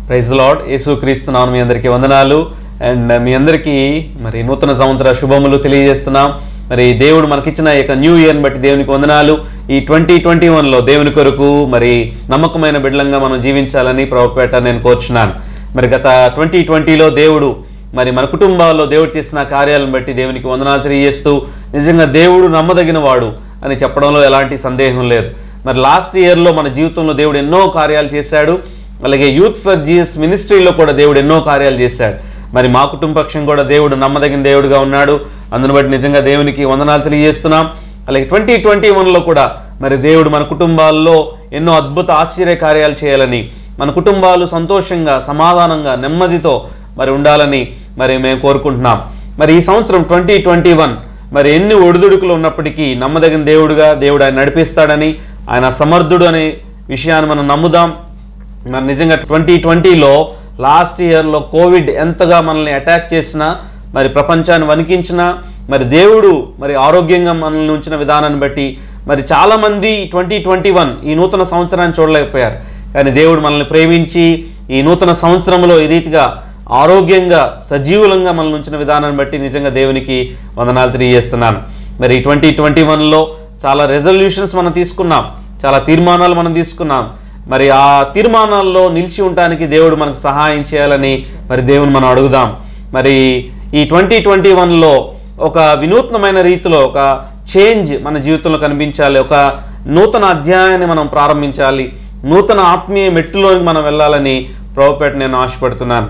Praise lord యేసు క్రీస్తున్నాను మీ అందరికీ వందనాలు and మీ అందరికీ మరి నూతన సంవత్సర శుభములు తెలియజేస్తున్నాం మరి దేవుడు మనకిచ్చిన ఈ యొక్క న్యూ ఇయర్ని బట్టి దేవునికి వందనాలు ఈ ట్వంటీ ట్వంటీ వన్లో దేవుని కొరకు మరి నమ్మకమైన బిడ్డలంగా మనం జీవించాలని ప్రభుపేట నేను కోరుచున్నాను మరి గత ట్వంటీ ట్వంటీలో దేవుడు మరి మన కుటుంబాల్లో దేవుడు చేసిన కార్యాలను బట్టి దేవునికి వందనాలు తెలియజేస్తూ నిజంగా దేవుడు నమ్మదగిన వాడు అని చెప్పడంలో ఎలాంటి సందేహం లేదు మరి లాస్ట్ ఇయర్లో మన జీవితంలో దేవుడు ఎన్నో కార్యాలు చేశాడు అలాగే యూత్ ఫర్ జీఎస్ మినిస్ట్రీలో కూడా దేవుడు ఎన్నో కార్యాలు చేశాడు మరి మా కుటుంబ పక్షం కూడా దేవుడు నమ్మదగిన దేవుడుగా ఉన్నాడు అందును బట్టి నిజంగా దేవునికి వందనాలు తెలియజేస్తున్నాం అలాగే ట్వంటీ ట్వంటీ వన్లో కూడా మరి దేవుడు మన కుటుంబాల్లో ఎన్నో అద్భుత ఆశ్చర్య కార్యాలు చేయాలని మన కుటుంబాలు సంతోషంగా సమాధానంగా నెమ్మదితో మరి ఉండాలని మరి మేము కోరుకుంటున్నాం మరి ఈ సంవత్సరం ట్వంటీ ట్వంటీ వన్ మరి ఎన్ని ఒడిదుడుకులు ఉన్నప్పటికీ నమ్మదగిన దేవుడుగా దేవుడు ఆయన నడిపిస్తాడని ఆయన సమర్థుడు అనే విషయాన్ని మనం నమ్ముదాం మరి నిజంగా ట్వంటీ ట్వంటీలో లాస్ట్ ఇయర్లో కోవిడ్ ఎంతగా మనల్ని అటాక్ చేసినా మరి ప్రపంచాన్ని వణికించినా మరి దేవుడు మరి ఆరోగ్యంగా మనల్ని ఉంచిన విధానాన్ని బట్టి మరి చాలామంది ట్వంటీ ట్వంటీ వన్ ఈ నూతన సంవత్సరాన్ని చూడలేకపోయారు కానీ దేవుడు మనల్ని ప్రేమించి ఈ నూతన సంవత్సరంలో ఈ రీతిగా ఆరోగ్యంగా సజీవులంగా మనల్ని ఉంచిన విధానాన్ని బట్టి నిజంగా దేవునికి వందనాలు తెలియజేస్తున్నాను మరి ట్వంటీ ట్వంటీ వన్లో చాలా రెజల్యూషన్స్ మనం తీసుకున్నాం చాలా తీర్మానాలు మనం తీసుకున్నాం మరి ఆ తీర్మానాల్లో నిలిచి ఉండటానికి దేవుడు మనకు సహాయం చేయాలని మరి దేవుని మనం అడుగుదాం మరి ఈ ట్వంటీ ట్వంటీ వన్లో ఒక వినూత్నమైన రీతిలో ఒక చేంజ్ మన జీవితంలో కనిపించాలి ఒక నూతన అధ్యాయాన్ని మనం ప్రారంభించాలి నూతన ఆత్మీయ మెట్టులోకి మనం వెళ్ళాలని ప్రభుపేట నేను ఆశపడుతున్నాను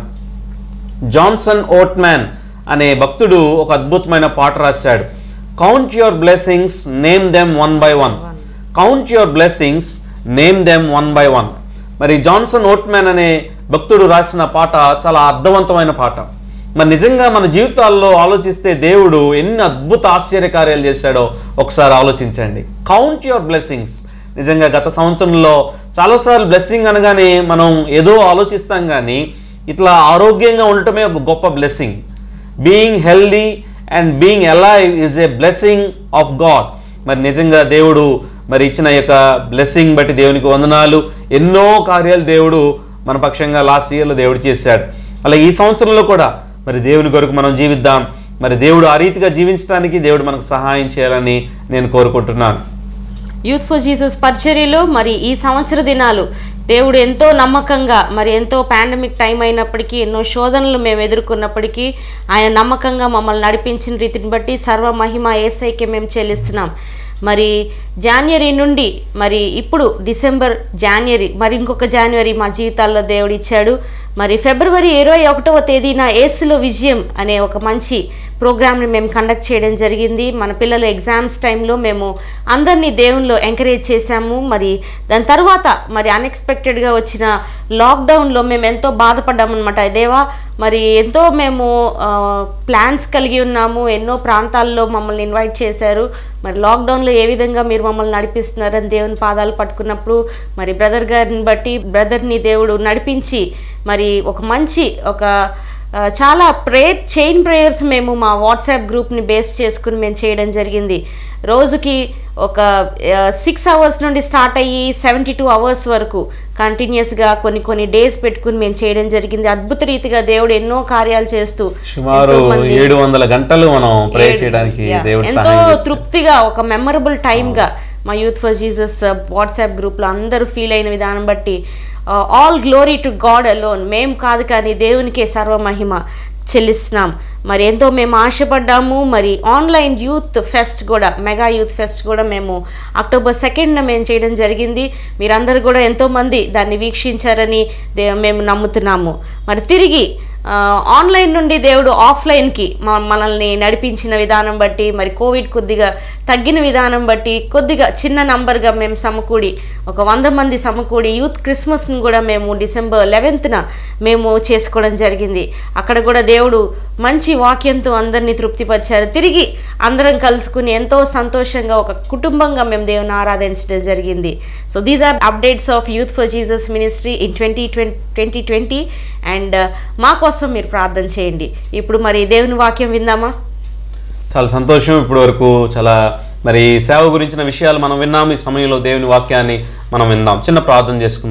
జాన్సన్ ఓట్మ్యాన్ అనే భక్తుడు ఒక అద్భుతమైన పాట రాశాడు count your blessings name them one by one count your blessings name them one by one మరి జాన్సన్ ఓట్మ్యాన్ అనే భక్తుడు రాసిన పాట చాలా అర్థవంతమైన పాట మరి నిజంగా మన జీవితాల్లో ఆలోచిస్తే దేవుడు ఎన్ని అద్భుత ఆశ్చర్యకార్యాలు చేశాడో ఒకసారి ఆలోచించండి కౌంట్ యువర్ బ్లెస్సింగ్స్ నిజంగా గత సంవత్సరంలో చాలాసార్లు బ్లెస్సింగ్ అనగానే మనం ఏదో ఆలోచిస్తాం కానీ ఇట్లా ఆరోగ్యంగా ఉండటమే ఒక గొప్ప blessing being healthy and being alive is a blessing of God మరి నిజంగా దేవుడు మరి ఇచ్చిన యొక్క బ్లెస్సింగ్ బట్టి దేవునికి వందనాలు ఎన్నో కార్యాలు దేవుడు మన పక్షంగా లాస్ట్ ఇయర్లో దేవుడు చేశాడు అలా ఈ సంవత్సరంలో కూడా మరి దేవుని కొరకు మనం జీవిద్దాం మరి దేవుడు ఆ రీతిగా జీవించడానికి దేవుడు మనకు సహాయం చేయాలని నేను కోరుకుంటున్నాను యూత్ ఫర్ జీసస్ పరిచర్యలో మరి ఈ సంవత్సర దినాలు దేవుడు ఎంతో నమ్మకంగా మరి ఎంతో పాండమిక్ టైం అయినప్పటికీ ఎన్నో శోధనలు మేము ఎదుర్కొన్నప్పటికీ ఆయన నమ్మకంగా మమ్మల్ని నడిపించిన రీతిని బట్టి సర్వ మహిమ ఏసైకే మేము చెల్లిస్తున్నాం మరి జాన్వరి నుండి మరి ఇప్పుడు డిసెంబర్ జాన్వరి మరి ఇంకొక జాన్వరి మా జీవితాల్లో దేవుడు ఇచ్చాడు మరి ఫిబ్రవరి ఇరవై ఒకటవ తేదీన ఏసులో విజయం అనే ఒక మంచి ప్రోగ్రామ్ని మేము కండక్ట్ చేయడం జరిగింది మన పిల్లలు ఎగ్జామ్స్ టైంలో మేము అందరినీ దేవునిలో ఎంకరేజ్ చేశాము మరి దాని తర్వాత మరి అన్ఎక్స్పెక్టెడ్గా వచ్చిన లాక్డౌన్లో మేము ఎంతో బాధపడ్డామన్నమాట దేవా మరి ఎంతో మేము ప్లాన్స్ కలిగి ఉన్నాము ఎన్నో ప్రాంతాల్లో మమ్మల్ని ఇన్వైట్ చేశారు మరి లాక్డౌన్లో ఏ విధంగా మీరు మమ్మల్ని నడిపిస్తున్నారని దేవుని పాదాలు పట్టుకున్నప్పుడు మరి బ్రదర్ గారిని బట్టి బ్రదర్ని దేవుడు నడిపించి మరి ఒక మంచి ఒక ఆ, చాలా ప్రేయర్ చైన్ ప్రేయర్స్ మేము మా వాట్సాప్ గ్రూప్ని బేస్ చేసుకుని మేము చేయడం జరిగింది రోజుకి ఒక సిక్స్ అవర్స్ నుండి స్టార్ట్ అయ్యి సెవెంటీ టూ అవర్స్ వరకు కంటిన్యూస్గా కొన్ని కొన్ని డేస్ పెట్టుకుని మేము చేయడం జరిగింది అద్భుత రీతిగా దేవుడు ఎన్నో కార్యాలు చేస్తూ సుమారు ఎంతోమంది- ఏడు వందల గంటలు మనం ప్రే ఏడు- చేయడానికి Yeah. దేవుడు ఎంతో సహాయం చేశాడు. తృప్తిగా ఒక మెమరబుల్ టైమ్గా మా యూత్ ఫర్ జీసస్ వాట్సాప్ గ్రూప్లో అందరూ ఫీల్ అయిన విధానం బట్టి all glory to God alone మేము కాదు కానీ దేవునికే సర్వమహిమ చెల్లిస్తున్నాం మరి ఎంతో మేము ఆశపడ్డాము మరి ఆన్లైన్ యూత్ ఫెస్ట్ కూడా మెగా యూత్ ఫెస్ట్ కూడా మేము అక్టోబర్ సెకండ్న మేము చేయడం జరిగింది మీరందరూ కూడా ఎంతోమంది దాన్ని వీక్షించారని దే- మేము నమ్ముతున్నాము మరి తిరిగి ఆ, ఆన్లైన్ నుండి దేవుడు ఆఫ్లైన్కి మ- మనల్ని నడిపించిన విధానం బట్టి మరి కోవిడ్ కొద్దిగా తగ్గిన విధానం బట్టి కొద్దిగా చిన్న నంబర్గా మేము సమకూడి ఒక వంద మంది సమకూడి యూత్ క్రిస్మస్ను కూడా మేము డిసెంబర్ లెవెన్త్న మేము చేసుకోవడం జరిగింది అక్కడ కూడా దేవుడు మంచి వాక్యంతో అందరినీ తృప్తిపరిచారు తిరిగి అందరం కలుసుకుని ఎంతో సంతోషంగా ఒక కుటుంబంగా మేము దేవుని ఆరాధించడం జరిగింది so these are updates of youth for Jesus ministry in twenty twenty twenty and మా కోసం మీరు ప్రార్థన చేయండి ఇప్పుడు మరి దేవుని వాక్యం విందామా చాలా సంతోషం ఇప్పటి వరకు చాలా మరి సేవ గురించిన విషయాలు మనం విన్నాం ఈ సమయంలో దేవుని వాక్యాన్ని మనం విందాం చిన్న ప్రార్థన చేసుకుందాం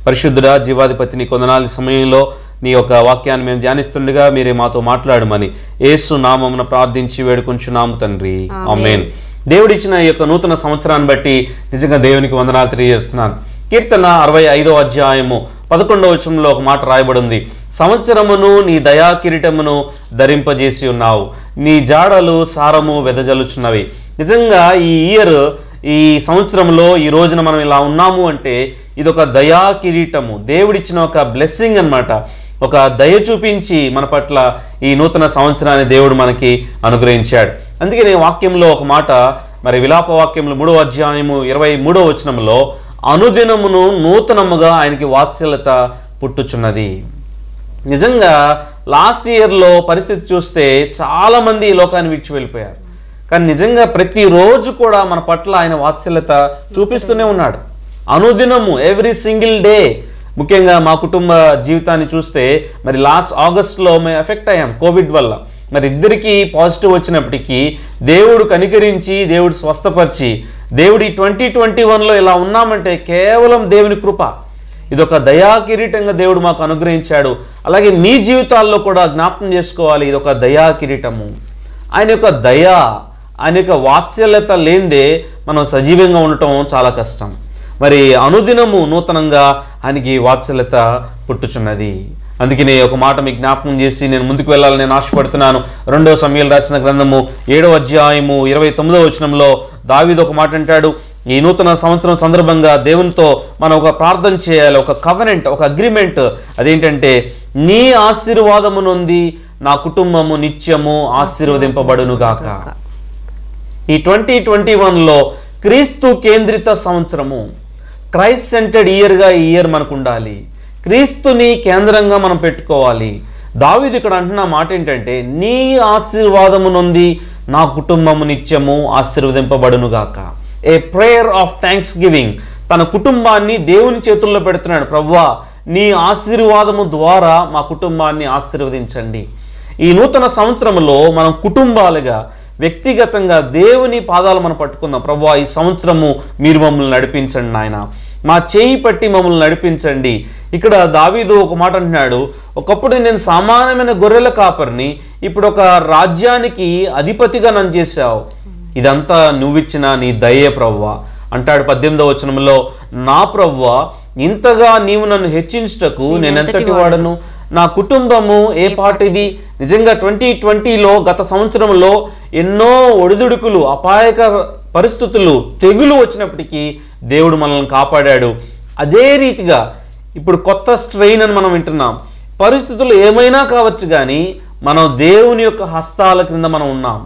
పరిశుద్ధుడా జీవాధిపతి నీ కొందనాలి సమయంలో నీ యొక్క వాక్యాన్ని మేము ధ్యానిస్తుండగా మీరే మాతో మాట్లాడమని యేసు నామమున ప్రార్థించి వేడుకుంటున్నాము తండ్రి ఆమేన్ దేవుడిచ్చిన ఈ యొక్క నూతన సంవత్సరాన్ని బట్టి నిజంగా దేవునికి వందనాలు తెలియజేస్తున్నాను కీర్తన అరవై ఐదో అధ్యాయము పదకొండవ వచనంలో ఒక మాట రాయబడి ఉంది సంవత్సరమును నీ దయా కిరీటమును ధరింపజేసి ఉన్నావు నీ జాడలు సారము వెదజల్లుచున్నవి నిజంగా ఈ ఇయర్ ఈ సంవత్సరంలో ఈ రోజున మనం ఇలా ఉన్నాము అంటే ఇది ఒక దయా కిరీటము దేవుడిచ్చిన ఒక బ్లెస్సింగ్ అన్నమాట ఒక దయ చూపించి మన పట్ల ఈ నూతన సంవత్సరాన్ని దేవుడు మనకి అనుగ్రహించాడు అందుకే నేను వాక్యంలో ఒక మాట మరి విలాప వాక్యంలో మూడో అధ్యాయము ఇరవై మూడో వచనంలో అనుదినమును నూతనముగా ఆయనకి వాత్సల్యత పుట్టుచున్నది నిజంగా లాస్ట్ ఇయర్లో పరిస్థితి చూస్తే చాలా మంది ఈ లోకాన్ని విడిచి వెళ్ళిపోయారు కానీ నిజంగా ప్రతిరోజు కూడా మన పట్ల ఆయన వాత్సల్యత చూపిస్తూనే ఉన్నాడు అనుదినము ఎవ్రీ సింగిల్ డే ముఖ్యంగా మా కుటుంబ జీవితాన్ని చూస్తే మరి లాస్ట్ ఆగస్ట్లో మేము ఎఫెక్ట్ అయ్యాం కోవిడ్ వల్ల మరి ఇద్దరికి పాజిటివ్ వచ్చినప్పటికీ దేవుడు కనికరించి దేవుడు స్వస్థపరిచి దేవుడు ఈ ట్వంటీ ట్వంటీ వన్లో ఇలా ఉన్నామంటే కేవలం దేవుని కృప ఇదొక దయా కిరీటంగా దేవుడు మాకు అనుగ్రహించాడు అలాగే మీ జీవితాల్లో కూడా జ్ఞాపకం చేసుకోవాలి ఇదొక దయా కిరీటము ఆయన యొక్క దయ ఆయన యొక్క వాత్సల్యత లేనిదే మనం సజీవంగా ఉండటం చాలా కష్టం మరి అనుదినము నూతనంగా ఆయనకి వాత్సల్యత పుట్టుచున్నది అందుకనే ఒక మాట మీకు జ్ఞాపకం చేసి నేను ముందుకు వెళ్ళాలని నేను ఆశపడుతున్నాను రెండో సమయాలు రాసిన గ్రంథము ఏడో అధ్యాయము ఇరవై తొమ్మిదో వచనంలో దావీదు ఒక మాట అంటాడు ఈ నూతన సంవత్సరం సందర్భంగా దేవునితో మనం ఒక ప్రార్థన చేయాలి ఒక కవనెంట్ ఒక అగ్రిమెంట్ అదేంటంటే నీ ఆశీర్వాదము నొంది నా కుటుంబము నిత్యము ఆశీర్వదింపబడును గాక ఈ ట్వంటీ ట్వంటీ వన్లో క్రీస్తు కేంద్రిత సంవత్సరము క్రైస్ట్ సెంటర్డ్ ఇయర్గా ఈ ఇయర్ మనకు ఉండాలి క్రీస్తుని కేంద్రంగా మనం పెట్టుకోవాలి దావీదు ఇక్కడ అంటున్న మాట ఏంటంటే నీ ఆశీర్వాదము నొంది నా కుటుంబము నిత్యము ఆశీర్వదింపబడునుగాక a prayer of thanksgiving తన కుటుంబాన్ని దేవుని చేతుల్లో పెడుతున్నాడు ప్రవ్వా నీ ఆశీర్వాదము ద్వారా మా కుటుంబాన్ని ఆశీర్వదించండి ఈ నూతన సంవత్సరంలో మనం కుటుంబాలుగా వ్యక్తిగతంగా దేవుని పాదాలు మనం పట్టుకుందాం ప్రభా ఈ సంవత్సరము మీరు మమ్మల్ని నడిపించండి నాయన మా చేయి పట్టి మమ్మల్ని నడిపించండి ఇక్కడ దావీదు ఒక మాట అంటున్నాడు ఒకప్పుడు నేను సామాన్యమైన గొర్రెల కాపరిని ఇప్పుడు ఒక రాజ్యానికి అధిపతిగా నన్ను చేశావు ఇదంతా నువ్విచ్చిన నీ దయ్యే ప్రవ్వ అంటాడు పద్దెనిమిదవ వచనంలో నా ప్రవ్వ ఇంతగా నీవు నన్ను హెచ్చించుటకు నేనెంతటి వాడను నా కుటుంబము ఏ పాటిది నిజంగా ట్వంటీ ట్వంటీలో గత సంవత్సరంలో ఎన్నో ఒడిదుడుకులు అపాయక పరిస్థితులు తెగులు వచ్చినప్పటికీ దేవుడు మనల్ని కాపాడాడు అదే రీతిగా ఇప్పుడు కొత్త స్ట్రెయిన్ అని మనం వింటున్నాం పరిస్థితులు ఏమైనా కావచ్చు కానీ మనం దేవుని యొక్క హస్తాల క్రింద మనం ఉన్నాం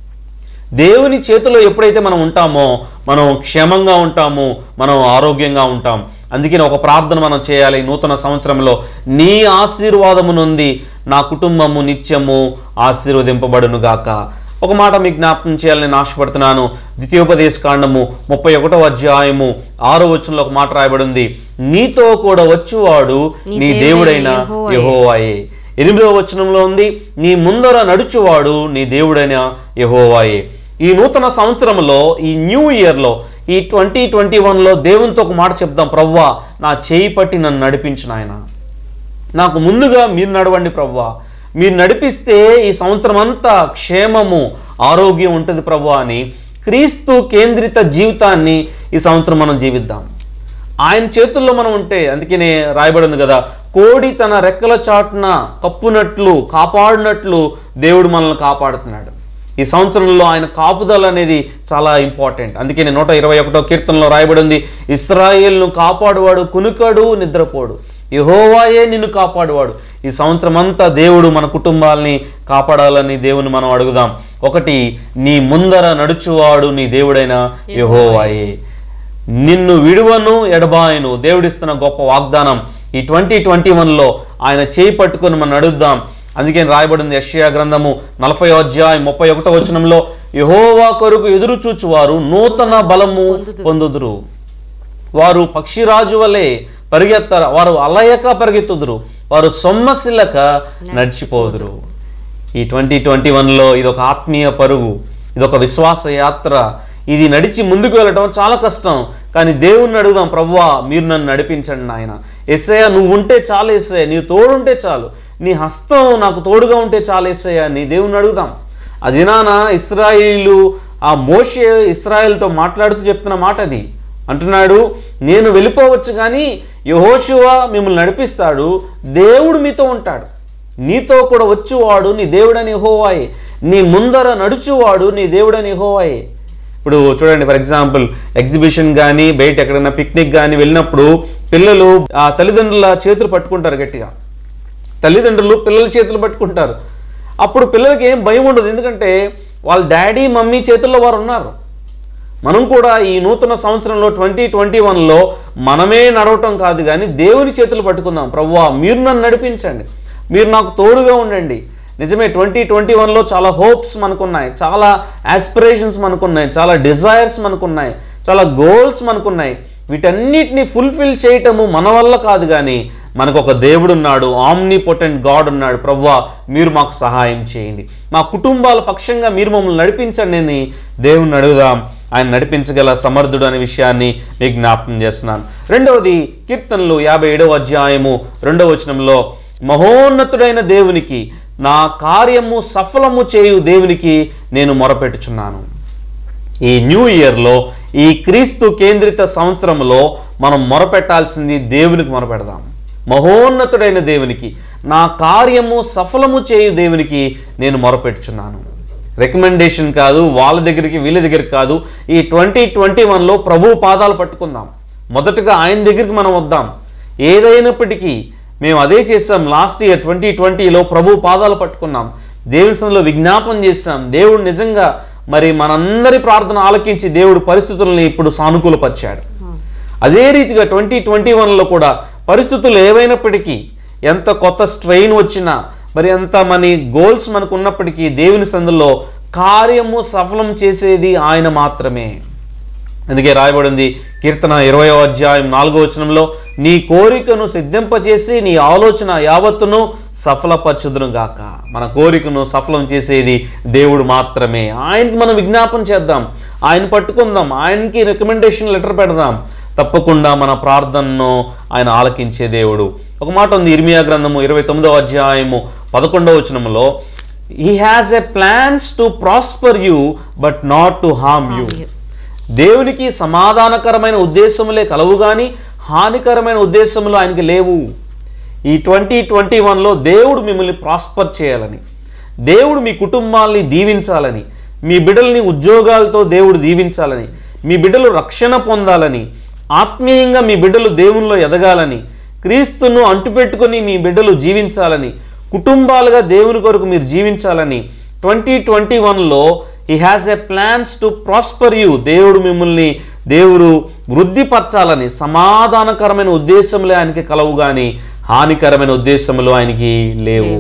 దేవుని చేతిలో ఎప్పుడైతే మనం ఉంటామో మనం క్షేమంగా ఉంటాము మనం ఆరోగ్యంగా ఉంటాం అందుకని ఒక ప్రార్థన మనం చేయాలి ఈ నూతన సంవత్సరంలో నీ ఆశీర్వాదము నుండి నా కుటుంబము నిత్యము ఆశీర్వదింపబడును గాక ఒక మాట మీకు జ్ఞాపకం చేయాలని నేను ఆశపడుతున్నాను ద్వితీయోపదేశ కాండము ముప్పై ఒకటో అధ్యాయము ఆరో వచనంలో ఒక మాట రాయబడి ఉంది నీతో కూడా వచ్చువాడు నీ దేవుడైన యెహోవాయే ఎనిమిదవ వచనంలో ఉంది నీ ముందర నడుచువాడు నీ దేవుడైన యెహోవాయే ఈ నూతన సంవత్సరంలో ఈ న్యూ ఇయర్లో ఈ ట్వంటీ ట్వంటీ వన్లో దేవునితో ఒక మాట చెప్దాం ప్రవ్వా నా చేయి పట్టి నన్ను నడిపించిన ఆయన నాకు ముందుగా మీరు నడవండి ప్రవ్వా మీరు నడిపిస్తే ఈ సంవత్సరం అంతా క్షేమము ఆరోగ్యం ఉంటుంది ప్రవ్వా అని క్రీస్తు కేంద్రిత జీవితాన్ని ఈ సంవత్సరం మనం జీవిద్దాం ఆయన చేతుల్లో మనం ఉంటే అందుకనే రాయబడి ఉంది కదా కోడి తన రెక్కల చాటున కప్పునట్లు కాపాడినట్లు దేవుడు మనల్ని కాపాడుతున్నాడు ఈ సంవత్సరంలో ఆయన కాపుదల అనేది చాలా ఇంపార్టెంట్ అందుకే నేను నూట ఇరవై ఒకటో కీర్తనలో రాయబడి ఉంది ఇస్రాయేల్ను కాపాడువాడు కునుకడు నిద్రపోడు యహోవాయే నిన్ను కాపాడువాడు ఈ సంవత్సరం అంతా దేవుడు మన కుటుంబాలని కాపాడాలని దేవుని మనం అడుగుదాం ఒకటి నీ ముందర నడుచువాడు నీ దేవుడైన యహోవాయే నిన్ను విడువను ఎడబాయను దేవుడిస్తున్న గొప్ప వాగ్దానం ఈ ట్వంటీ ట్వంటీ వన్లో ఆయన చేయి పట్టుకొని మనం అడుగుదాం అందుకే రాయబడింది యెషయా గ్రంథము నలభై అధ్యాయం ముప్పై ఒకటో వచనంలో యహోవా కొరకు ఎదురు చూచువారు నూతన బలము పొందుదురు వారు పక్షిరాజు వలె పరిగెత్తర వారు అలయక పరిగెత్తుదురు వారు సొమ్మసిల్లక నడిచిపోదురు ఈ ట్వంటీ ట్వంటీ వన్లో ఇది ఒక ఆత్మీయ పరుగు ఇది ఒక విశ్వాస యాత్ర ఇది నడిచి ముందుకు వెళ్ళటం చాలా కష్టం కానీ దేవుణ్ణి అడుగుదాం ప్రవ్వా మీరు నన్ను నడిపించండి నాయన ఎస్ఐయా నువ్వు ఉంటే చాలు ఎస్ఐయా నీ తోడు ఉంటే చాలు నీ హస్తం నాకు తోడుగా ఉంటే చాలు ఎస్ఐయా నీ దేవుణ్ణి అడుగుదాం అది నాన్న ఇస్రాయిలు ఆ మోషే ఇస్రాయిల్తో మాట్లాడుతూ చెప్తున్న మాట అది అంటున్నాడు నేను వెళ్ళిపోవచ్చు కానీ యహోశివ మిమ్మల్ని నడిపిస్తాడు దేవుడు మీతో ఉంటాడు నీతో కూడా వచ్చువాడు నీ దేవుడని హోవాయే నీ ముందర నడుచువాడు నీ దేవుడని హోవాయే ఇప్పుడు చూడండి ఫర్ ఎగ్జాంపుల్ ఎగ్జిబిషన్ కానీ బయట ఎక్కడైనా పిక్నిక్ కానీ వెళ్ళినప్పుడు పిల్లలు ఆ తల్లిదండ్రుల చేతులు పట్టుకుంటారు గట్టిగా తల్లిదండ్రులు పిల్లల చేతులు పట్టుకుంటారు అప్పుడు పిల్లలకి ఏం భయం ఉండదు ఎందుకంటే వాళ్ళ డాడీ మమ్మీ చేతుల్లో వారు ఉన్నారు మనం కూడా ఈ నూతన సంవత్సరంలో ట్వంటీ ట్వంటీ వన్లో మనమే నడవటం కాదు కానీ దేవుని చేతులు పట్టుకుందాం ప్రవ్వా మీరు నన్ను నడిపించండి మీరు నాకు తోడుగా ఉండండి నిజమే ట్వంటీ ట్వంటీ వన్లో చాలా హోప్స్ మనకున్నాయి చాలా ఆస్పిరేషన్స్ మనకున్నాయి చాలా డిజైర్స్ మనకున్నాయి చాలా గోల్స్ మనకున్నాయి వీటన్నిటిని ఫుల్ఫిల్ చేయటము మన వల్ల కాదు కానీ మనకు ఒక దేవుడు ఉన్నాడు ఆమ్ని పొటెంట్ గాడ్ ఉన్నాడు ప్రవ్వా మీరు మాకు సహాయం చేయండి మా కుటుంబాల పక్షంగా మీరు మమ్మల్ని నడిపించండి అని దేవుణ్ణి అడుగుదాం ఆయన నడిపించగల సమర్థుడు అనే విషయాన్ని మీకు జ్ఞాపకం చేస్తున్నాను రెండవది కీర్తనలు యాభై ఏడవ అధ్యాయము రెండవ వచనంలో మహోన్నతుడైన దేవునికి నా కార్యము సఫలము చేయు దేవునికి నేను మొరపెట్టుచున్నాను ఈ న్యూ ఇయర్లో ఈ క్రీస్తు కేంద్రిత సంవత్సరంలో మనం మొరపెట్టాల్సింది దేవునికి మొరపెడదాం మహోన్నతుడైన దేవునికి నా కార్యము సఫలము చేయు దేవునికి నేను మొరపెట్టుచున్నాను రికమెండేషన్ కాదు వాళ్ళ దగ్గరికి వీళ్ళ దగ్గరికి కాదు ఈ ట్వంటీ ట్వంటీ వన్లో ప్రభు పాదాలు పట్టుకుందాం మొదటగా ఆయన దగ్గరికి మనం వద్దాం ఏదైనప్పటికీ మేము అదే చేసాం లాస్ట్ ఇయర్ ట్వంటీ ట్వంటీలో ప్రభు పాదాలు పట్టుకున్నాం దేవుని సన్నిధిలో విజ్ఞాపన చేస్తాం దేవుడు నిజంగా మరి మనందరి ప్రార్థన ఆలకించి దేవుడు పరిస్థితుల్ని ఇప్పుడు సానుకూలపరిచాడు అదే రీతిగా ట్వంటీ ట్వంటీ వన్లో కూడా పరిస్థితులు ఏవైనప్పటికీ ఎంత కొత్త స్ట్రెయిన్ వచ్చినా మరి ఎంత మన గోల్స్ మనకు ఉన్నప్పటికీ దేవుని సందులో కార్యము సఫలం చేసేది ఆయన మాత్రమే అందుకే రాయబడింది కీర్తన ఇరవయో అధ్యాయం నాలుగో వచనంలో నీ కోరికను సిద్ధింపచేసి నీ ఆలోచన యావత్తును సఫలపరచుదును గాక మన కోరికను సఫలం చేసేది దేవుడు మాత్రమే ఆయనకి మనం విజ్ఞాపన చేద్దాం ఆయన పట్టుకుందాం ఆయనకి రికమెండేషన్ లెటర్ పెడదాం తప్పకుండా మన ప్రార్థనను ఆయన ఆలకించే దేవుడు ఒక మాట ఉంది ఇర్మియా గ్రంథము ఇరవై తొమ్మిదవ అధ్యాయము పదకొండవ వచనంలో he has a plans to prosper you but not to harm you దేవునికి సమాధానకరమైన ఉద్దేశములే కలవు కానీ హానికరమైన ఉద్దేశములు ఆయనకి లేవు ఈ ట్వంటీ ట్వంటీ వన్లో దేవుడు మిమ్మల్ని ప్రాస్పర్ చేయాలని దేవుడు మీ కుటుంబాల్ని దీవించాలని మీ బిడ్డల్ని ఉద్యోగాలతో దేవుడు దీవించాలని మీ బిడ్డలు రక్షణ పొందాలని ఆత్మీయంగా మీ బిడ్డలు దేవునిలో ఎదగాలని క్రీస్తును అంటుపెట్టుకొని మీ బిడ్డలు జీవించాలని కుటుంబాలుగా దేవుని కొరకు మీరు జీవించాలని ట్వంటీ ట్వంటీ వన్లో he has a plans to prosper you దేవుడు మిమ్మల్ని దేవుడు వృద్ధిపరచాలని సమాధానకరమైన ఉద్దేశములే ఆయనకి కలవు కానీ హానికరమైన ఉద్దేశములు ఆయనకి లేవు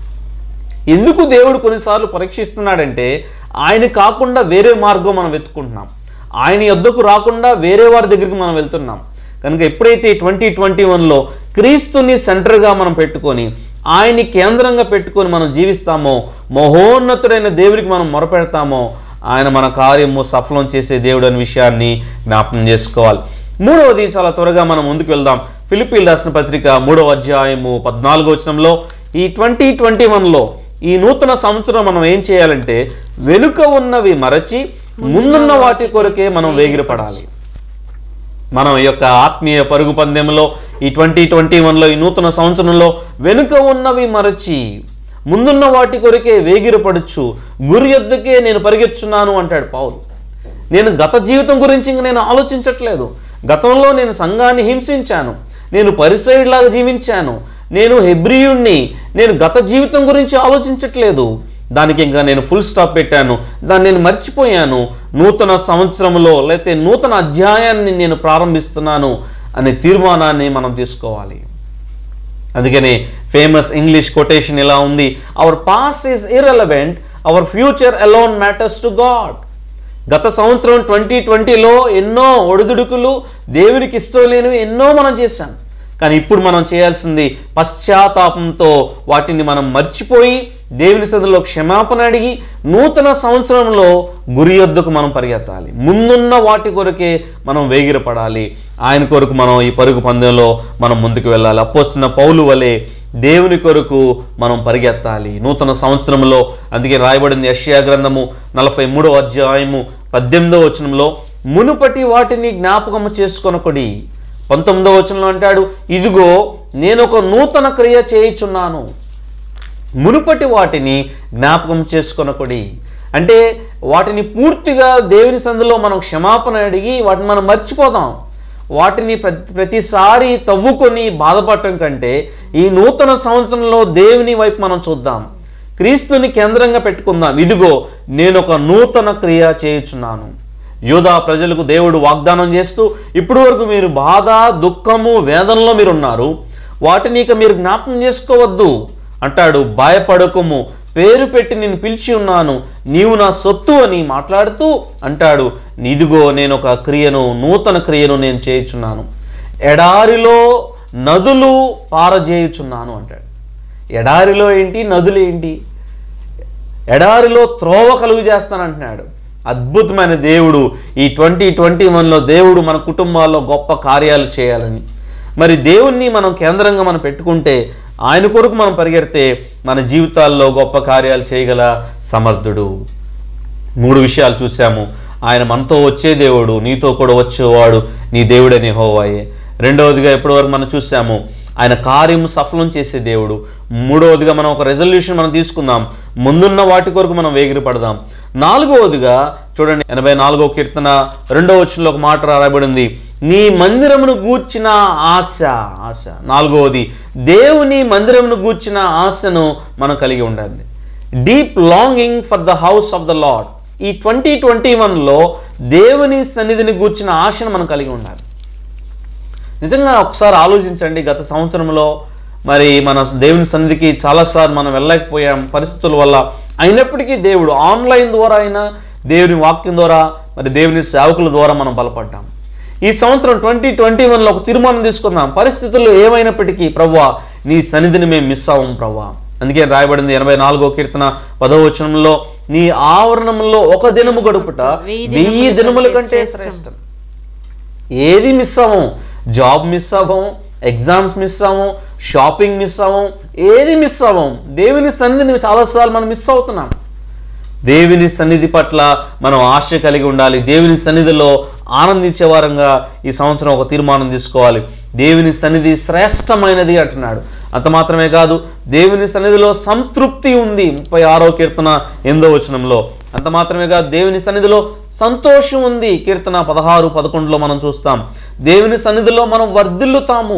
ఎందుకు దేవుడు కొన్నిసార్లు పరీక్షిస్తున్నాడంటే ఆయన కాకుండా వేరే మార్గం మనం వెతుకుంటున్నాం ఆయన యొద్దకు రాకుండా వేరే వారి దగ్గరికి మనం వెళ్తున్నాం కనుక ఎప్పుడైతే ట్వంటీ ట్వంటీ వన్లో క్రీస్తుని సెంటర్గా మనం పెట్టుకొని ఆయన్ని కేంద్రంగా పెట్టుకొని మనం జీవిస్తామో మహోన్నతుడైన దేవుడికి మనం మొరపెడతామో ఆయన మన కార్యము సఫలం చేసే దేవుడు అనే విషయాన్ని జ్ఞాపకం చేసుకోవాలి మూడవది చాలా త్వరగా మనం ముందుకు వెళ్దాం ఫిలిపీల్ రాసిన పత్రిక మూడవ అధ్యాయము పద్నాలుగో వచనంలో ఈ ట్వంటీ ట్వంటీ వన్లో ఈ నూతన సంవత్సరం మనం ఏం చేయాలంటే వెనుక ఉన్నవి మరచి ముందున్న వాటి కొరకే మనం వేగిరపడాలి మనం ఈ యొక్క ఆత్మీయ పరుగు పందెంలో ఈ ట్వంటీ ట్వంటీ వన్లో ఈ నూతన సంవత్సరంలో వెనుక ఉన్నవి మరచి ముందున్న వాటి కొరకే వేగిరపడచ్చు గురి యొద్దకే నేను పరిగెత్తున్నాను అంటాడు పౌలు నేను గత జీవితం గురించి ఇంక నేను ఆలోచించట్లేదు గతంలో నేను సంఘాన్ని హింసించాను నేను పరిసైడ్లాగా జీవించాను నేను హెబ్రియుణ్ణి నేను గత జీవితం గురించి ఆలోచించట్లేదు దానికి ఇంకా నేను ఫుల్ స్టాప్ పెట్టాను దాన్ని నేను మర్చిపోయాను నూతన సంవత్సరంలో లేకపోతే నూతన అధ్యాయాన్ని నేను ప్రారంభిస్తున్నాను అనే తీర్మానాన్ని మనం తీసుకోవాలి అందుకనే ఫేమస్ ఇంగ్లీష్ కొటేషన్ ఇలా ఉంది our past is irrelevant our future alone matters to God గత సంవత్సరం ట్వంటీ ట్వంటీలో ఎన్నో ఒడిదుడుకులు దేవునికి ఇష్టం లేనివి ఎన్నో మనం చేశాం కానీ ఇప్పుడు మనం చేయాల్సింది పశ్చాత్తాపంతో వాటిని మనం మర్చిపోయి దేవుని సన్నిధిలో క్షమాపణ అడిగి నూతన సంవత్సరంలో గురి యొద్దకు మనం పరిగెత్తాలి ముందున్న వాటి కొరకే మనం వేగిరపడాలి ఆయన కొరకు మనం ఈ పరుగు పందెంలో మనం ముందుకు వెళ్ళాలి అప్పొస్తున్న పౌలు వలె దేవుని కొరకు మనం పరిగెత్తాలి నూతన సంవత్సరంలో అందుకే రాయబడింది యష్యా గ్రంథము నలభై మూడో అధ్యాయము పద్దెనిమిదో వచనంలో మునుపటి వాటిని జ్ఞాపకము చేసుకొనకొడి పంతొమ్మిదో వచనంలో అంటాడు ఇదిగో నేను ఒక నూతన క్రియ చేయుచున్నాను మునుపటి వాటిని జ్ఞాపకం చేసుకొనకొడి అంటే వాటిని పూర్తిగా దేవుని సందులో మనం క్షమాపణ అడిగి వాటిని మనం మర్చిపోదాం వాటిని ప్రతి ప్రతిసారి తవ్వుకొని బాధపడటం కంటే ఈ నూతన సంవత్సరంలో దేవుని వైపు మనం చూద్దాం క్రీస్తుని కేంద్రంగా పెట్టుకుందాం ఇదిగో నేను ఒక నూతన క్రియ చేయుచున్నాను యూదా ప్రజలకు దేవుడు వాగ్దానం చేస్తూ ఇప్పటి వరకు మీరు బాధ దుఃఖము వేదనలో మీరు ఉన్నారు వాటిని ఇక మీరు జ్ఞాపకం చేసుకోవద్దు అంటాడు భయపడకము పేరు పెట్టి నేను పిలిచి ఉన్నాను నీవు నా సొత్తు అని మాట్లాడుతూ అంటాడు ఇదిగో నేను ఒక క్రియను నూతన క్రియను నేను చేయుచున్నాను ఎడారిలో నదులు పారజేయుచున్నాను అంటాడు ఎడారిలో ఏంటి నదులు ఏంటి ఎడారిలో త్రోవ కలుగు చేస్తానంటున్నాడు అద్భుతమైన దేవుడు ఈ ట్వంటీ ట్వంటీ వన్లో దేవుడు మన కుటుంబాల్లో గొప్ప కార్యాలు చేయాలని మరి దేవుణ్ణి మనం కేంద్రంగా మనం పెట్టుకుంటే ఆయన కొరకు మనం పరిగెడితే మన జీవితాల్లో గొప్ప కార్యాలు చేయగల సమర్థుడు మూడు విషయాలు చూసాము ఆయన మనతో వచ్చే దేవుడు నీతో కూడా వచ్చేవాడు నీ దేవుడని హోవాయే రెండవదిగా ఇప్పటివరకు మనం చూసాము ఆయన కార్యము సఫలం చేసే దేవుడు మూడవదిగా మనం ఒక రెజల్యూషన్ మనం తీసుకుందాం ముందున్న వాటి కొరకు మనం వేగిరి పడదాం నాలుగవదిగా చూడండి ఎనభై నాలుగో కీర్తన రెండవ వచ్చంలో ఒక మాట రాయబడింది నీ మందిరమును గూర్చిన ఆశ ఆశ నాలుగవది దేవుని మందిరమును గూర్చిన ఆశను మనం కలిగి ఉండాలి deep longing for the house of the lord ఈ ట్వంటీ ట్వంటీ వన్లో దేవుని సన్నిధిని గూర్చిన ఆశను మనం కలిగి ఉండాలి నిజంగా ఒకసారి ఆలోచించండి గత సంవత్సరంలో మరి మన దేవుని సన్నిధికి చాలాసార్లు మనం వెళ్ళలేకపోయాం పరిస్థితుల వల్ల అయినప్పటికీ దేవుడు ఆన్లైన్ ద్వారా అయినా దేవుని వాక్యం ద్వారా మరి దేవుని సేవకుల ద్వారా మనం బలపడ్డాం ఈ సంవత్సరం ట్వంటీ ట్వంటీ వన్లో ఒక తీర్మానం తీసుకుందాం పరిస్థితులు ఏమైనప్పటికీ ప్రవ్వా నీ సన్నిధిని మేము మిస్ అవ్వం ప్రవ్వా అందుకే రాయబడింది ఎనభై నాలుగో కీర్తన పదవ వచనంలో నీ ఆవరణంలో ఒక దినము గడుపుట వెయ్యి దినముల కంటే శ్రేష్టం ఏది మిస్ అవ్వం జాబ్ మిస్ అవ్వం ఎగ్జామ్స్ మిస్ అవ్వం షాపింగ్ మిస్ అవ్వం ఏది మిస్ అవ్వం దేవుని సన్నిధిని చాలాసార్లు మనం మిస్ అవుతున్నాం దేవుని సన్నిధి పట్ల మనం ఆశ కలిగి ఉండాలి దేవుని సన్నిధిలో ఆనందించే వారంగా ఈ సంవత్సరం ఒక తీర్మానం తీసుకోవాలి దేవుని సన్నిధి శ్రేష్టమైనది అంటున్నాడు అంత మాత్రమే కాదు దేవుని సన్నిధిలో సంతృప్తి ఉంది ముప్పై ఆరో కీర్తన ఎనిమిదో వచనంలో అంత మాత్రమే కాదు దేవుని సన్నిధిలో సంతోషం ఉంది కీర్తన పదహారు పదకొండులో మనం చూస్తాం దేవుని సన్నిధిలో మనం వర్ధిల్లుతాము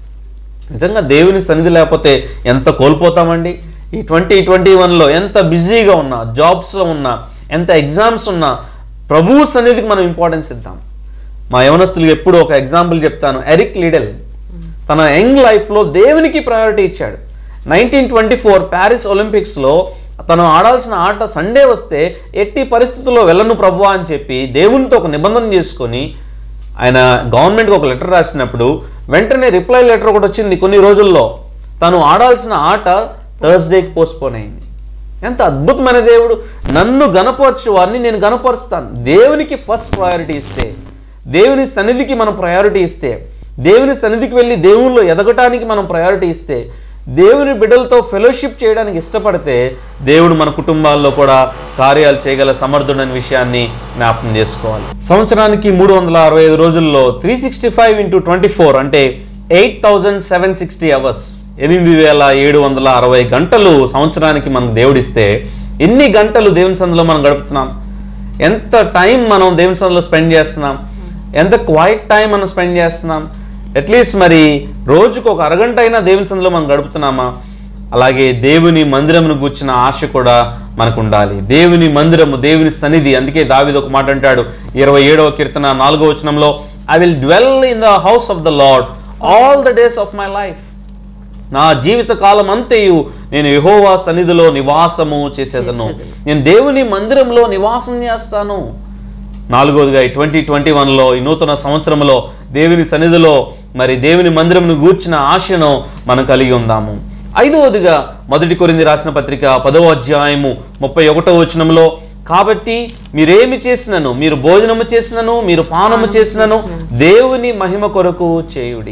నిజంగా దేవుని సన్నిధి లేకపోతే ఎంత కోల్పోతామండి ఈ ట్వంటీ ట్వంటీ వన్లో ఎంత బిజీగా ఉన్నా జాబ్స్లో ఉన్నా ఎంత ఎగ్జామ్స్ ఉన్నా ప్రభువు సన్నిధికి మనం ఇంపార్టెన్స్ ఇద్దాం మా యవనస్తులకు ఎప్పుడు ఒక ఎగ్జాంపుల్ చెప్తాను ఎరిక్ లిడెల్ తన యంగ్ లైఫ్లో దేవునికి ప్రయారిటీ ఇచ్చాడు నైన్టీన్ ట్వంటీ ఫోర్ ప్యారిస్ ఒలింపిక్స్లో తను ఆడాల్సిన ఆట సండే వస్తే ఎట్టి పరిస్థితుల్లో వెళ్ళను ప్రభు అని చెప్పి దేవునితో ఒక నిబంధన చేసుకొని ఆయన గవర్నమెంట్కి ఒక లెటర్ రాసినప్పుడు వెంటనే రిప్లై లెటర్ ఒకటి వచ్చింది కొన్ని రోజుల్లో తను ఆడాల్సిన ఆట థర్స్డేకి పోస్ట్పోన్ అయింది ఎంత అద్భుతమైన దేవుడు నన్ను గనపరచు వారిని నేను గనపరుస్తాను దేవునికి ఫస్ట్ ప్రయారిటీ ఇస్తే దేవుని సన్నిధికి మనం ప్రయారిటీ ఇస్తే దేవుని సన్నిధికి వెళ్ళి దేవుళ్ళు ఎదగటానికి మనం ప్రయారిటీ ఇస్తే దేవుని బిడ్డలతో ఫెలోషిప్ చేయడానికి ఇష్టపడితే దేవుడు మన కుటుంబాల్లో కూడా కార్యాలు చేయగల సమర్థుడని విషయాన్ని జ్ఞాపకం చేసుకోవాలి సంవత్సరానికి మూడు వందల అరవై ఐదు రోజుల్లో three sixty five into twenty four అంటే eight thousand seven sixty hours ఎనిమిది వేల ఏడు వందల అరవై గంటలు సంవత్సరానికి మనకు దేవుడిస్తే ఎన్ని గంటలు దేవుని సందులో మనం గడుపుతున్నాం ఎంత టైం మనం దేవుని సందులో స్పెండ్ చేస్తున్నాం ఎంత క్వైట్ టైం మనం స్పెండ్ చేస్తున్నాం అట్లీస్ట్ మరి రోజుకు ఒక అరగంట అయినా దేవుని సందులో మనం గడుపుతున్నామా అలాగే దేవుని మందిరమును గూర్చిన ఆశ కూడా మనకు ఉండాలి దేవుని మందిరము దేవుని సన్నిధి అందుకే దావిది ఒక మాట అంటాడు ఇరవై ఏడవ కీర్తన నాలుగో వచనంలో I will dwell in the house of the lord all the days of my life నా జీవిత కాలం అంతయు నేను యెహోవా సన్నిధిలో నివాసము చేసేదను నేను దేవుని మందిరంలో నివాసం చేస్తాను నాలుగోదిగా ఈ ట్వంటీ ట్వంటీ వన్లో ఈ నూతన సంవత్సరంలో దేవుని సన్నిధిలో మరి దేవుని మందిరంను గూర్చిన ఆశను మనం కలిగి ఉందాము ఐదవదిగా మొదటి కొరింది రాసిన పత్రిక పదవ అధ్యాయము ముప్పై ఒకటో వచనంలో కాబట్టి మీరేమి చేసినను మీరు భోజనము చేసినను మీరు పానము చేసినను దేవుని మహిమ కొరకు చేయుడి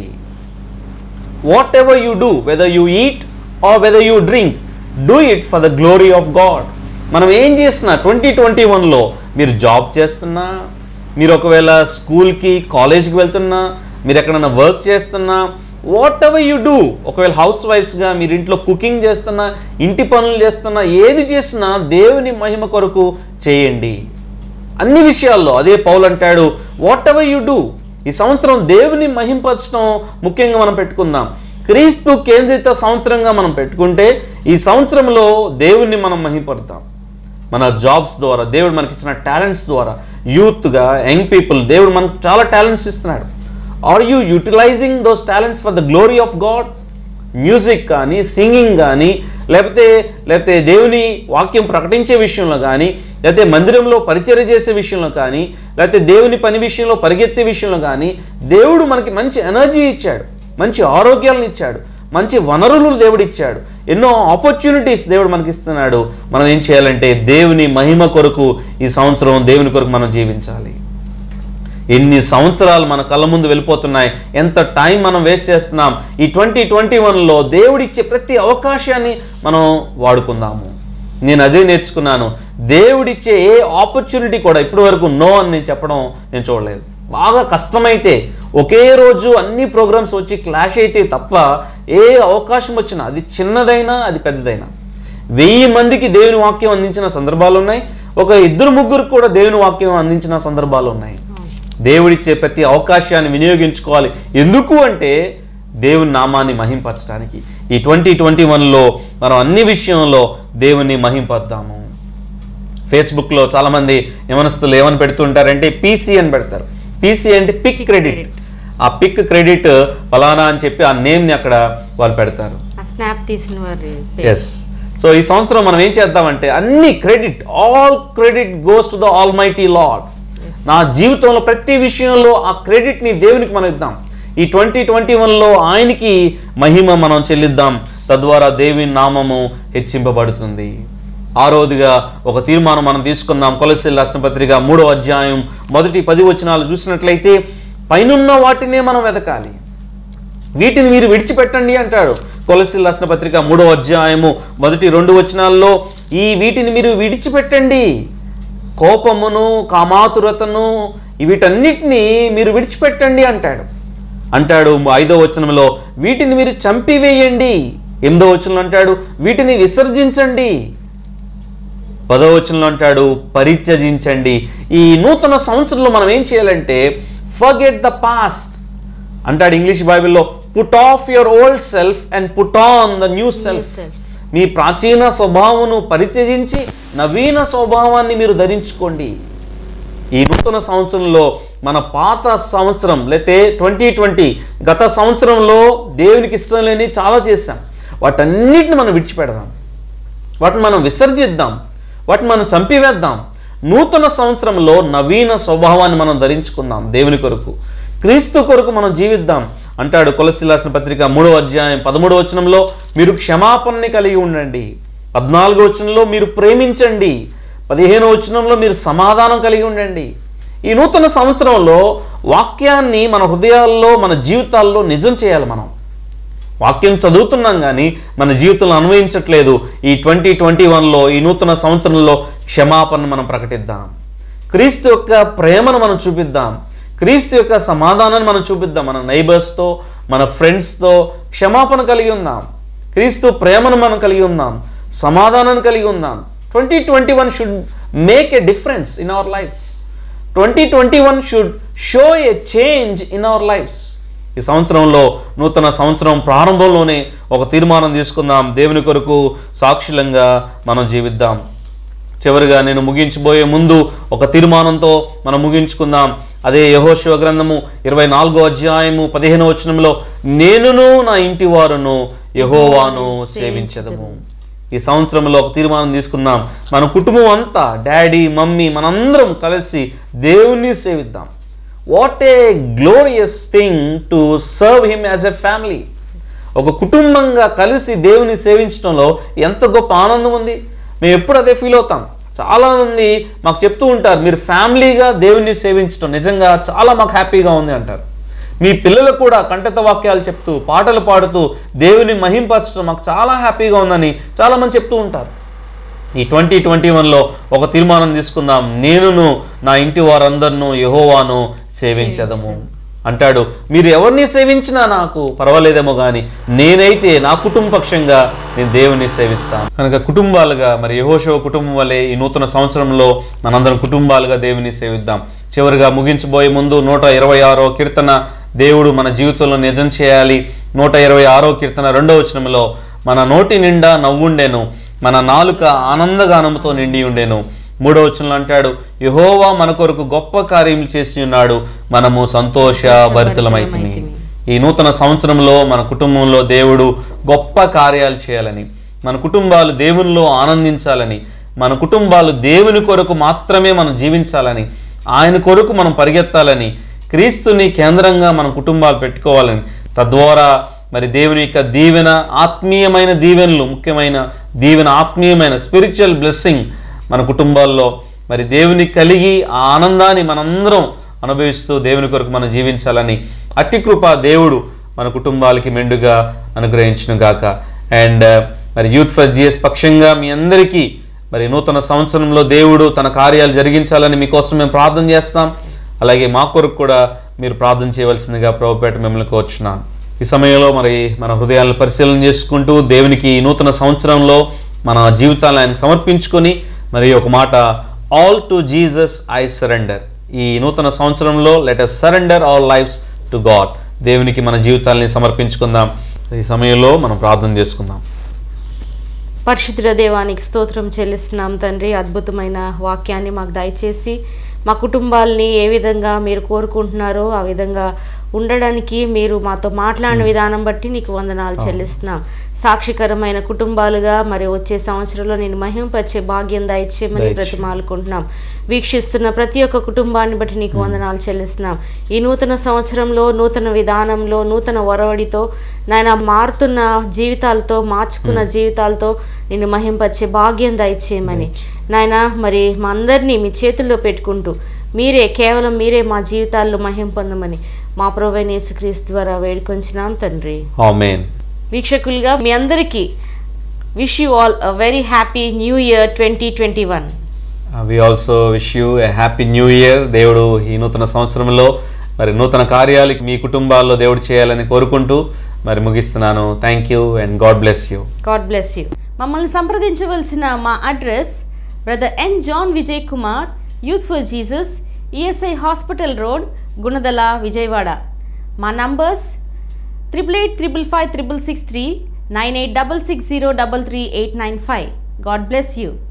whatever you do whether you eat or whether you drink do it for the glory of God మనం ఏం చేస్తున్నా ట్వంటీ ట్వంటీ వన్లో మీరు జాబ్ చేస్తున్నా మీరు ఒకవేళ స్కూల్కి కాలేజ్కి వెళ్తున్నా మీరు ఎక్కడైనా వర్క్ చేస్తున్నా వాట్ ఎవర్ యు డూ ఒకవేళ హౌస్ వైఫ్స్గా మీరు ఇంట్లో కుకింగ్ చేస్తున్నా ఇంటి పనులు చేస్తున్నా ఏది చేసినా దేవుని మహిమ కొరకు చేయండి అన్ని విషయాల్లో అదే పౌలు అంటాడు వాట్ ఎవర్ యు డూ ఈ సంవత్సరం దేవుని మహింపరచడం ముఖ్యంగా మనం పెట్టుకుందాం క్రీస్తు కేంద్రిత సంవత్సరంగా మనం పెట్టుకుంటే ఈ సంవత్సరంలో దేవుణ్ణి మనం మహింపడతాం మన జాబ్స్ ద్వారా దేవుడు మనకి ఇచ్చిన టాలెంట్స్ ద్వారా యూత్గా యంగ్ పీపుల్ దేవుడు మనకు చాలా టాలెంట్స్ ఇస్తున్నాడు are you utilising those talents for the glory of God music కానీ సింగింగ్ కానీ లేకపోతే లేకపోతే దేవుని వాక్యం ప్రకటించే విషయంలో కానీ లేకపోతే మందిరంలో పరిచర్య చేసే విషయంలో కానీ లేకపోతే దేవుని పని విషయంలో పరిగెత్తే విషయంలో కానీ దేవుడు మనకి మంచి ఎనర్జీ ఇచ్చాడు మంచి ఆరోగ్యాలను ఇచ్చాడు మంచి వనరులు దేవుడు ఇచ్చాడు ఎన్నో ఆపర్చునిటీస్ దేవుడు మనకి ఇస్తున్నాడు మనం ఏం చేయాలంటే దేవుని మహిమ కొరకు ఈ సంవత్సరం దేవుని కొరకు మనం జీవించాలి ఎన్ని సంవత్సరాలు మన కళ్ళ ముందు వెళ్ళిపోతున్నాయి ఎంత టైం మనం వేస్ట్ చేస్తున్నాం ఈ ట్వంటీ ట్వంటీ వన్లో దేవుడిచ్చే ప్రతి అవకాశాన్ని మనం వాడుకుందాము నేను అదే నేర్చుకున్నాను దేవుడిచ్చే ఏ ఆపర్చునిటీ కూడా ఇప్పటి వరకు నో అని నేను చెప్పడం నేను చూడలేదు బాగా కష్టమైతే ఒకే రోజు అన్ని ప్రోగ్రామ్స్ వచ్చి క్లాష్ అయితే తప్ప ఏ అవకాశం వచ్చినా అది చిన్నదైనా అది పెద్దదైనా వెయ్యి మందికి దేవుని వాక్యం అందించిన సందర్భాలు ఉన్నాయి ఒక ఇద్దరు ముగ్గురు కూడా దేవుని వాక్యం అందించిన సందర్భాలు ఉన్నాయి దేవుడిచ్చే ప్రతి అవకాశాన్ని వినియోగించుకోవాలి ఎందుకు అంటే దేవుని నామాన్ని మహింపరచడానికి ఈ ట్వంటీ ట్వంటీ వన్లో మనం అన్ని విషయంలో దేవుని మహింపద్దాము ఫేస్బుక్లో చాలామంది యమనస్తులు ఏమని పెడుతుంటారంటే పీసీ అని పెడతారు పీసీ అంటే పిక్ క్రెడిట్ ఆ పిక్ క్రెడిట్ ఫలానా అని చెప్పి ఆ నేమ్ని అక్కడ వాళ్ళు పెడతారు ఆ స్నాప్ తీసిన వారి ఎస్ సో ఈ సంవత్సరం మనం ఏం చేద్దామంటే అన్ని credit all credit goes to the almighty lord నా జీవితంలో ప్రతి విషయంలో ఆ క్రెడిట్ని దేవునికి మనం ఇద్దాం ఈ ట్వంటీ ట్వంటీ వన్లో ఆయనకి మహిమ మనం చెల్లిద్దాం తద్వారా దేవుని నామము హెచ్చింపబడుతుంది ఆరోదిగా ఒక తీర్మానం మనం తీసుకుందాం కొలసిల్ రాసిన పత్రిక మూడో అధ్యాయం మొదటి పది వచనాలు చూసినట్లయితే పైనున్న వాటినే మనం వెతకాలి వీటిని మీరు విడిచిపెట్టండి అంటాడు కొలసిల్ రాసిన పత్రిక మూడో అధ్యాయము మొదటి రెండు వచనాల్లో ఈ వీటిని మీరు విడిచిపెట్టండి కోపమును కామాతురతను వీటన్నిటిని మీరు విడిచిపెట్టండి అంటాడు అంటాడు ఐదో వచనంలో వీటిని మీరు చంపివేయండి ఎనిమిదో వచనంలో అంటాడు వీటిని విసర్జించండి పదో వచనంలో అంటాడు పరిత్యజించండి ఈ నూతన సంవత్సరంలో మనం ఏం చేయాలంటే ఫర్గెట్ ద పాస్ట్ అంటాడు ఇంగ్లీష్ బైబిల్లో put off your old self and put on the new self self. మీ ప్రాచీన స్వభావమును పరిత్యజించి నవీన స్వభావాన్ని మీరు ధరించుకోండి ఈ నూతన సంవత్సరంలో మన పాత సంవత్సరం లేతే ట్వంటీ ట్వంటీ గత సంవత్సరంలో దేవునికి ఇష్టం లేని చాలా చేశాం వాటన్నిటిని మనం విడిచిపెడదాం వాటిని మనం విసర్జిద్దాం వాటిని మనం చంపివేద్దాం నూతన సంవత్సరంలో నవీన స్వభావాన్ని మనం ధరించుకుందాం దేవుని కొరకు క్రీస్తు కొరకు మనం జీవిద్దాం అంటాడు కొలసిలాసిన పత్రిక మూడో అధ్యాయం పదమూడో వచనంలో మీరు క్షమాపణని కలిగి ఉండండి పద్నాలుగో వచనంలో మీరు ప్రేమించండి పదిహేనో వచనంలో మీరు సమాధానం కలిగి ఉండండి ఈ నూతన సంవత్సరంలో వాక్యాన్ని మన హృదయాల్లో మన జీవితాల్లో నిజం చేయాలి మనం వాక్యం చదువుతున్నాం కానీ మన జీవితంలో అన్వయించట్లేదు ఈ ట్వంటీ ట్వంటీ వన్లో ఈ నూతన సంవత్సరంలో క్షమాపణ మనం ప్రకటిద్దాం క్రీస్తు యొక్క ప్రేమను మనం చూపిద్దాం క్రీస్తు యొక్క సమాధానాన్ని మనం చూపిద్దాం మన నైబర్స్తో మన ఫ్రెండ్స్తో క్షమాపణ కలిగి ఉందాం క్రీస్తు ప్రేమను మనం కలిగి ఉందాం సమాధానాన్ని కలిగి ఉందాం twenty twenty one should make a difference in our lifes twenty twenty one should show a change in our lifes ఈ సంవత్సరంలో నూతన సంవత్సరం ప్రారంభంలోనే ఒక తీర్మానం తీసుకుందాం దేవుని కొరకు సాక్షులంగా మనం జీవిద్దాం చివరిగా నేను ముగించబోయే ముందు ఒక తీర్మానంతో మనం ముగించుకుందాం అదే యహోశివ గ్రంథము ఇరవై నాలుగో అధ్యాయము పదిహేను వచనంలో నేనును నా ఇంటి వారును యహోవాను సేవించదము ఈ సంవత్సరంలో ఒక తీర్మానం తీసుకుందాం మన కుటుంబం అంతా డాడీ మమ్మీ మనందరం కలిసి దేవుణ్ణి సేవిద్దాం what a glorious thing to serve him as a family ఒక కుటుంబంగా కలిసి దేవుని సేవించడంలో ఎంత గొప్ప ఆనందం ఉంది మేము ఎప్పుడు అదే ఫీల్ అవుతాం చాలా మంది మాకు చెప్తూ ఉంటారు మీరు ఫ్యామిలీగా దేవుని సేవించడం నిజంగా చాలా మాకు హ్యాపీగా ఉంది అంటారు మీ పిల్లలు కూడా కంఠత వాక్యాలు చెప్తూ పాటలు పాడుతూ దేవుని మహింపరచడం మాకు చాలా హ్యాపీగా ఉందని చాలా మంది చెప్తూ ఉంటారు ఈ ట్వంటీ ట్వంటీ వన్లో ఒక తీర్మానం తీసుకుందాం నేనును నా ఇంటి వారందరినూ యహోవాను సేవించదము అంటాడు మీరు ఎవరిని సేవించినా నాకు పర్వాలేదేమో కానీ నేనైతే నా కుటుంబ పక్షంగా నేను దేవుని సేవిస్తాను కనుక కుటుంబాలుగా మరి యహోశవ కుటుంబం వల్లే ఈ నూతన సంవత్సరంలో మనందరం కుటుంబాలుగా దేవుని సేవిద్దాం చివరిగా ముగించబోయే ముందు నూట ఇరవై ఆరో కీర్తన దేవుడు మన జీవితంలో నిజం చేయాలి నూట ఇరవై ఆరో కీర్తన రెండో వచనంలో మన నోటి నిండా నవ్వుండెను మన నాలుక ఆనందగానముతో నిండి ఉండెను మూడో వచనంలో అంటాడు యహోవా మన కొరకు గొప్ప కార్యములు చేసి ఉన్నాడు మనము సంతోష భరితులమైతిమి ఈ నూతన సంవత్సరంలో మన కుటుంబంలో దేవుడు గొప్ప కార్యాలు చేయాలని మన కుటుంబాలు దేవునిలో ఆనందించాలని మన కుటుంబాలు దేవుని కొరకు మాత్రమే మనం జీవించాలని ఆయన కొరకు మనం పరిగెత్తాలని క్రీస్తుని కేంద్రంగా మన కుటుంబాలు పెట్టుకోవాలని తద్వారా మరి దేవుని యొక్క దీవెన ఆత్మీయమైన దీవెనలు ముఖ్యమైన దీవెన ఆత్మీయమైన స్పిరిచువల్ బ్లెస్సింగ్ మన కుటుంబాల్లో మరి దేవుని కలిగి ఆ ఆనందాన్ని మనందరం అనుభవిస్తూ దేవుని కొరకు మనం జీవించాలని అట్టి కృప దేవుడు మన కుటుంబాలకి మెండుగా అనుగ్రహించును గాక అండ్ మరి యూత్ ఫర్ జిఎస్ పక్షంగా మీ అందరికీ మరి నూతన సంవత్సరంలో దేవుడు తన కార్యాలు జరిగించాలని మీకోసం మేము ప్రార్థన చేస్తాం అలాగే మా కొరకు కూడా మీరు ప్రార్థన చేయవలసిందిగా ప్రభుపేట మిమ్మల్ని కోరుచున్నాను ఈ సమయంలో మరి మన హృదయాలను పరిశీలన చేసుకుంటూ దేవునికి ఈ నూతన సంవత్సరంలో మన జీవితాలను ఆయన సమర్పించుకొని మరి ఒక మాట all to Jesus I surrender ఈ నూతన సంవత్సరంలో let us surrender our lifes to God దేవునికి మన జీవితాలని సమర్పించుకుందాం ఈ సమయంలో మనం ప్రార్థన చేసుకుందాం పరిశుద్ధ దేవానికి స్తోత్రం చెల్లిస్తున్నాం తండ్రి అద్భుతమైన వాక్యాన్ని మాకు దయచేసి మా కుటుంబాల్ని ఏ విధంగా మీరు కోరుకుంటున్నారో ఆ విధంగా ఉండడానికి మీరు మాతో మాట్లాడిన విధానం బట్టి నీకు వందనాలు చెల్లిస్తున్నాం సాక్షికరమైన కుటుంబాలుగా మరి వచ్చే సంవత్సరంలో నేను మహింపరిచే భాగ్యం దయచేయమని దయచేయి. బ్రతిమాలుకుంటున్నాం వీక్షిస్తున్న ప్రతి ఒక్క కుటుంబాన్ని బట్టి నీకు వందనాలు చెల్లిస్తున్నాం ఈ నూతన సంవత్సరంలో నూతన విధానంలో నూతన ఒరవడితో నాయన మారుతున్న జీవితాలతో మార్చుకున్న జీవితాలతో నిన్ను మహింపరిచే భాగ్యం దయచేయమని నాయన మరి మా అందరినీ మీ చేతుల్లో పెట్టుకుంటూ మీరే కేవలం మీరే మా జీవితాల్లో మహిం పొందమని మా ప్రభైన యేసుక్రీస్తు ద్వారా వేడుకొంచినాం తండ్రి ఆమెన్ వీక్షకులుగా మీ అందరికీ wish you all a very happy new year twenty twenty one we also wish you a happy new year దేవుడు ఈ నూతన సంవత్సరంలో మరి నూతన కార్యాలు మీ కుటుంబాల్లో దేవుడు చేయాలని కోరుకుంటూ మరి ముగిస్తున్నాను thank you and God bless you God bless you మమ్మల్ని సంప్రదించవలసిన మా address brother N John Vijay Kumar youth for Jesus ESI hospital road Gunadala Vijayawada మా numbers triple eight triple five triple six three nine eight double six zero double three eight nine five God bless you